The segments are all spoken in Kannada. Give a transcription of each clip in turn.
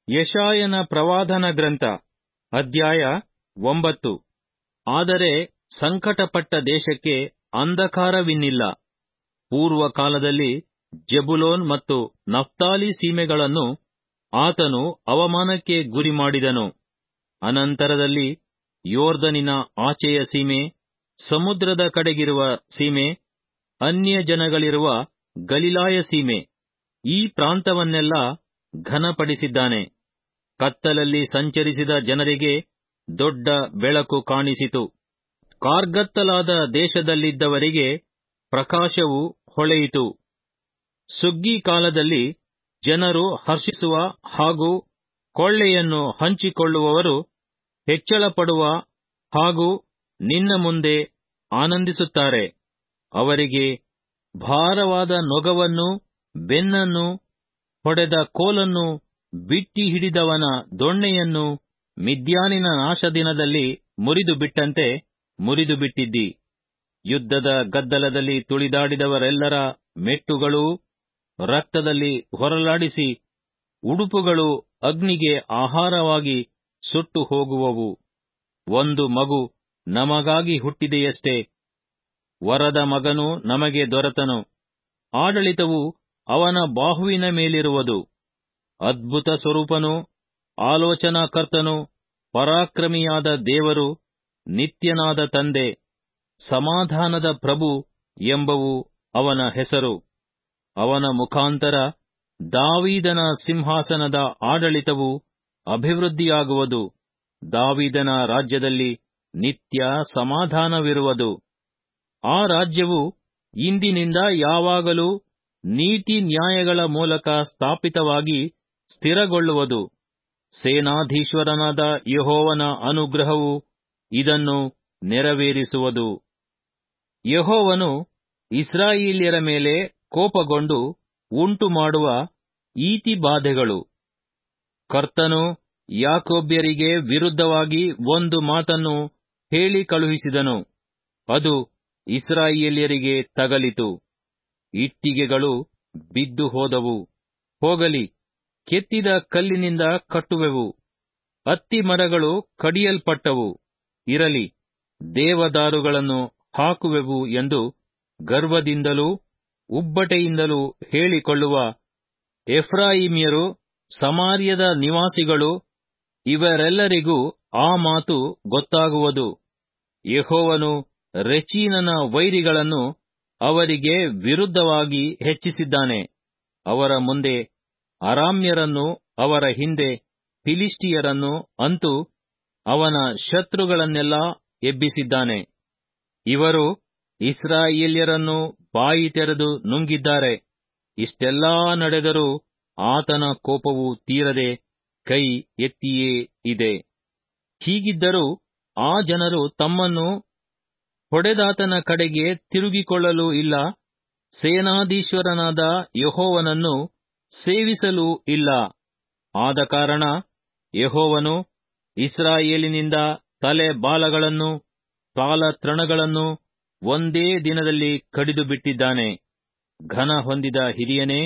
ಯಶಾಯನ ಪ್ರವಾದನ ಗ್ರಂಥ ಅಧ್ಯಾಯ ಒಂಬತ್ತು ಆದರೆ ಸಂಕಟಪಟ್ಟ ದೇಶಕ್ಕೆ ಅಂಧಕಾರವಿನ್ನಿಲ್ಲ ಪೂರ್ವ ಕಾಲದಲ್ಲಿ ಜೆಬುಲೋನ್ ಮತ್ತು ನಫ್ತಾಲಿ ಸೀಮೆಗಳನ್ನು ಆತನು ಅವಮಾನಕ್ಕೆ ಗುರಿಮಾಡಿದನು ಅನಂತರದಲ್ಲಿ ಯೋರ್ದನಿನ ಆಚೆಯ ಸೀಮೆ ಸಮುದ್ರದ ಕಡೆಗಿರುವ ಸೀಮೆ ಅನ್ಯ ಜನಗಳಿರುವ ಗಲಿಲಾಯ ಸೀಮೆ ಈ ಪ್ರಾಂತವನ್ನೆಲ್ಲ ಘನಪಡಿಸಿದ್ದಾನೆ ಕತ್ತಲಲ್ಲಿ ಸಂಚರಿಸಿದ ಜನರಿಗೆ ದೊಡ್ಡ ಬೆಳಕು ಕಾಣಿಸಿತು ಕಾರ್ಗತ್ತಲಾದ ದೇಶದಲ್ಲಿದ್ದವರಿಗೆ ಪ್ರಕಾಶವು ಹೊಳೆಯಿತು ಸುಗ್ಗಿ ಕಾಲದಲ್ಲಿ ಜನರು ಹರ್ಷಿಸುವ ಹಾಗೂ ಕೊಳ್ಳೆಯನ್ನು ಹಂಚಿಕೊಳ್ಳುವವರು ಹೆಚ್ಚಳಪಡುವ ಹಾಗೂ ನಿನ್ನ ಮುಂದೆ ಆನಂದಿಸುತ್ತಾರೆ ಅವರಿಗೆ ಭಾರವಾದ ನೊಗವನ್ನು ಬೆನ್ನನ್ನು ಹೊಡೆದ ಕೋಲನ್ನು ಬಿಟ್ಟಿ ಹಿಡಿದವನ ದೊಣ್ಣೆಯನ್ನು ಮಿದ್ಯಾನಿನ ನಾಶದಿನದಲ್ಲಿ ಮುರಿದು ಬಿಟ್ಟಂತೆ ಮುರಿದು ಬಿಟ್ಟಿದ್ದಿ ಯುದ್ಧದ ಗದ್ದಲದಲ್ಲಿ ತುಳಿದಾಡಿದವರೆಲ್ಲರ ಮೆಟ್ಟುಗಳೂ ರಕ್ತದಲ್ಲಿ ಹೊರಲಾಡಿಸಿ ಉಡುಪುಗಳು ಅಗ್ನಿಗೆ ಆಹಾರವಾಗಿ ಸುಟ್ಟು ಹೋಗುವವು ಒಂದು ಮಗು ನಮಗಾಗಿ ಹುಟ್ಟಿದೆಯಷ್ಟೇ ವರದ ಮಗನು ನಮಗೆ ದೊರೆತನು ಆಡಳಿತವು ಅವನ ಬಾಹುವಿನ ಮೇಲಿರುವುದು ಅದ್ಭುತ ಸ್ವರೂಪನು ಆಲೋಚನಾಕರ್ತನು ಪರಾಕ್ರಮಿಯಾದ ದೇವರು ನಿತ್ಯನಾದ ತಂದೆ ಸಮಾಧಾನದ ಪ್ರಭು ಎಂಬವು ಅವನ ಹೆಸರು ಅವನ ಮುಖಾಂತರ ದಾವೀದನ ಸಿಂಹಾಸನದ ಆಡಳಿತವು ಅಭಿವೃದ್ಧಿಯಾಗುವುದು ದಾವೀದನ ರಾಜ್ಯದಲ್ಲಿ ನಿತ್ಯ ಸಮಾಧಾನವಿರುವುದು ಆ ರಾಜ್ಯವು ಇಂದಿನಿಂದ ಯಾವಾಗಲೂ ನೀತಿ ನ್ಯಾಯಗಳ ಮೂಲಕ ಸ್ಥಾಪಿತವಾಗಿ ಸ್ಥಿರಗೊಳ್ಳುವುದು ಸೇನಾಧೀಶ್ವರನಾದ ಯಹೋವನ ಅನುಗ್ರಹವು ಇದನ್ನು ನೆರವೇರಿಸುವುದು ಯಹೋವನು ಇಸ್ರಾಯೇಲ್ಯರ ಮೇಲೆ ಕೋಪಗೊಂಡು ಉಂಟು ಮಾಡುವ ಈತಿ ಬಾಧೆಗಳು ಕರ್ತನು ಯಾಕೋಬ್ಯರಿಗೆ ವಿರುದ್ಧವಾಗಿ ಒಂದು ಮಾತನ್ನು ಹೇಳಿ ಕಳುಹಿಸಿದನು ಅದು ಇಸ್ರಾಯೇಲ್ಯರಿಗೆ ತಗಲಿತು ಇಟ್ಟಿಗೆಗಳು ಬಿದ್ದು ಹೋದವು ಹೋಗಲಿ ಕೆತ್ತಿದ ಕಲ್ಲಿನಿಂದ ಕಟ್ಟುವೆವು ಅತ್ತಿ ಮರಗಳು ಕಡಿಯಲ್ಪಟ್ಟವು ಇರಲಿ ದೇವದಾರುಗಳನ್ನು ಹಾಕುವೆವು ಎಂದು ಗರ್ವದಿಂದಲೂ ಉಬ್ಬಟೆಯಿಂದಲೂ ಹೇಳಿಕೊಳ್ಳುವ ಎಫ್ರಾಯಿಮ್ಯರು ಸಮಾರ್ಯದ ನಿವಾಸಿಗಳು ಇವರೆಲ್ಲರಿಗೂ ಆ ಮಾತು ಗೊತ್ತಾಗುವುದು ಯಹೋವನು ರೆಚೀನನ ವೈರಿಗಳನ್ನು ಅವರಿಗೆ ವಿರುದ್ಧವಾಗಿ ಹೆಚ್ಚಿಸಿದ್ದಾನೆ ಅವರ ಮುಂದೆ ಅರಾಮ್ಯರನ್ನು ಅವರ ಹಿಂದೆ ಫಿಲಿಸ್ಟಿಯರನ್ನು ಅಂತೂ ಅವನ ಶತ್ರುಗಳನ್ನೆಲ್ಲ ಎಬ್ಬಿಸಿದ್ದಾನೆ ಇವರು ಇಸ್ರಾಯೇಲ್ಯರನ್ನು ಬಾಯಿ ತೆರೆದು ನುಂಗಿದ್ದಾರೆ ಇಷ್ಟೆಲ್ಲಾ ನಡೆದರೂ ಆತನ ಕೋಪವು ತೀರದೆ ಕೈ ಎತ್ತಿಯೇ ಇದೆ ಹೀಗಿದ್ದರೂ ಆ ಜನರು ತಮ್ಮನ್ನು ಹೊಡೆದಾತನ ಕಡೆಗೆ ತಿರುಗಿಕೊಳ್ಳಲೂ ಇಲ್ಲ ಸೇನಾಧೀಶ್ವರನಾದ ಯಹೋವನನ್ನು ಸೇವಿಸಲೂ ಇಲ್ಲ ಆದ ಕಾರಣ ಯಹೋವನು ಇಸ್ರಾಯೇಲಿನಿಂದ ತಲೆ ಬಾಲಗಳನ್ನು ತಾಲತೃಣಗಳನ್ನು ಒಂದೇ ದಿನದಲ್ಲಿ ಕಡಿದು ಬಿಟ್ಟಿದ್ದಾನೆ ಘನ ಹೊಂದಿದ ಹಿರಿಯನೇ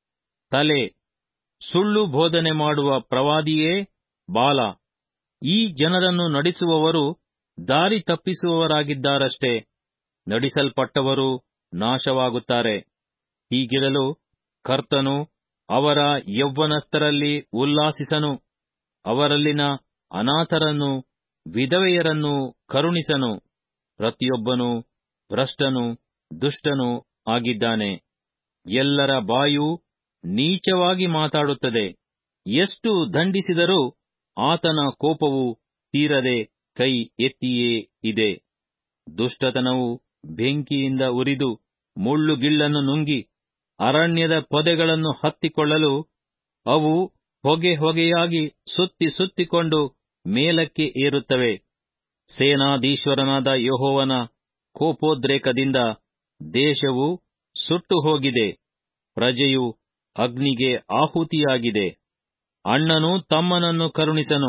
ತಲೆ ಸುಳ್ಳು ಬೋಧನೆ ಮಾಡುವ ಪ್ರವಾದಿಯೇ ಬಾಲ ಈ ಜನರನ್ನು ನಡೆಸುವವರು ದಾರಿ ತಪ್ಪಿಸುವವರಾಗಿದ್ದಾರಷ್ಟೇ ನಡೆಸಲ್ಪಟ್ಟವರು ನಾಶವಾಗುತ್ತಾರೆ ಹೀಗಿರಲು ಕರ್ತನು ಅವರ ಯೌವನಸ್ಥರಲ್ಲಿ ಉಲ್ಲಾಸಿಸನು ಅವರಲ್ಲಿನ ಅನಾಥರನ್ನು ವಿಧವೆಯರನ್ನು ಕರುಣಿಸನು ಪ್ರತಿಯೊಬ್ಬನು ಭ್ರಷ್ಟನು ದುಷ್ಟನು ಆಗಿದ್ದಾನೆ ಎಲ್ಲರ ಬಾಯೂ ನೀಚವಾಗಿ ಮಾತಾಡುತ್ತದೆ ಎಷ್ಟು ದಂಡಿಸಿದರೂ ಆತನ ಕೋಪವು ತೀರದೆ ಕೈ ಎತ್ತಿಯೇ ಇದೆ ದುಷ್ಟತನವು ಬೆಂಕಿಯಿಂದ ಉರಿದು ಮುಳ್ಳುಗಿಳ್ಳನ್ನು ನುಂಗಿ ಅರಣ್ಯದ ಪೊದೆಗಳನ್ನು ಹತ್ತಿಕೊಳ್ಳಲು ಅವು ಹೊಗೆ ಹೊಗೆಯಾಗಿ ಸುತ್ತಿ ಸುತ್ತಿಕೊಂಡು ಮೇಲಕ್ಕೆ ಏರುತ್ತವೆ ಸೇನಾಧೀಶ್ವರನಾದ ಯಹೋವನ ಕೋಪೋದ್ರೇಕದಿಂದ ದೇಶವು ಸುಟ್ಟು ಹೋಗಿದೆ ಪ್ರಜೆಯು ಅಗ್ನಿಗೆ ಆಹುತಿಯಾಗಿದೆ ಅಣ್ಣನು ತಮ್ಮನನ್ನು ಕರುಣಿಸನು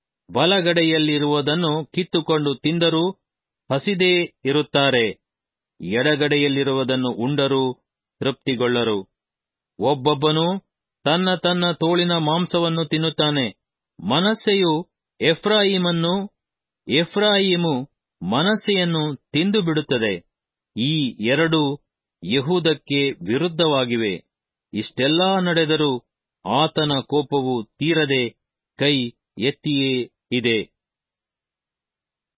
ಬಲಗಡೆಯಲ್ಲಿರುವುದನ್ನು ಕಿತ್ತುಕೊಂಡು ತಿಂದರೂ ಹಸಿದೇ ಇರುತ್ತಾರೆ ಎಡಗಡೆಯಲ್ಲಿರುವುದನ್ನು ಉಂಡರೂ ತೃಪ್ತಿಗೊಳ್ಳರು ಒಬ್ಬೊಬ್ಬನೂ ತನ್ನ ತನ್ನ ತೋಳಿನ ಮಾಂಸವನ್ನು ತಿನ್ನುತ್ತಾನೆ ಮನಸ್ಸೆಯು ಎಫ್ರಾಯಿಮನ್ನು ಎಫ್ರಾಯಿಮು ಮನಸ್ಸೆಯನ್ನು ತಿಂದು ಬಿಡುತ್ತದೆ ಈ ಎರಡು ಯಹೂದಕ್ಕೆ ವಿರುದ್ಧವಾಗಿವೆ ಇಷ್ಟೆಲ್ಲಾ ನಡೆದರೂ ಆತನ ಕೋಪವು ತೀರದೆ ಕೈ ಎತ್ತಿಯೇ ಇದೆ